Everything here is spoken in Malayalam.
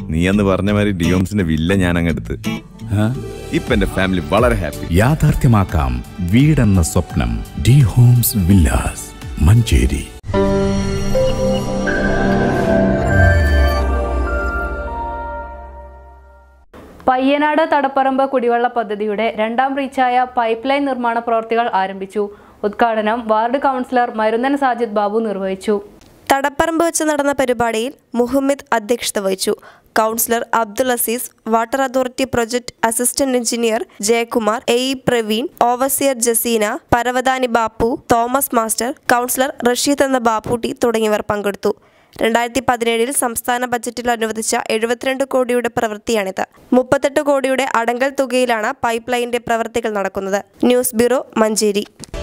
നീ അന്ന് പറഞ്ഞ മാതിരി ഡിയോംസിന്റെ വില്ല ഞാൻ അങ്ങെടുത്ത് ഇപ്പൊ എന്റെ ഫാമിലി വളരെ ഹാപ്പി യാഥാർത്ഥ്യമാക്കാം വീടെന്ന സ്വപ്നം D homes villas Manjeri Payyanad Thadapparamba കുടിവെള്ള പദ്ധതിയുടെ രണ്ടാം റീച്ചായ പൈപ്പ് ലൈൻ നിർമ്മാണ പ്രവൃത്തികൾ ആരംഭിച്ചു ഉദ്ഘാടനം വാർഡ് കൗൺസിലർ മരുന്നൻ സാജിദ് ബാബു നിർവഹിച്ചു തടപ്പറമ്പ് വെച്ച് നടന്ന പരിപാടിയിൽ മുഹമ്മദ് അധ്യക്ഷത വഹിച്ചു councillor Abdul Aziz water authority project assistant engineer Jayakumar A E Praveen overseer Jaseena Paravathani Bappu Thomas master councillor Rasheed എന്ന ബാപ്പുട്ടി തുടങ്ങിയവർ പങ്കെടുത്തു രണ്ടായിരത്തി പതിനേഴിൽ സംസ്ഥാന ബജറ്റിൽ അനുവദിച്ച എഴുപത്തിരണ്ട് കോടിയുടെ പ്രവൃത്തിയാണിത് മുപ്പത്തെട്ട് കോടിയുടെ അടങ്കൽ തുകയിലാണ് പൈപ്പ് ലൈനിന്റെ പ്രവൃത്തികൾ നടക്കുന്നത് ന്യൂസ് ബ്യൂറോ മഞ്ചേരി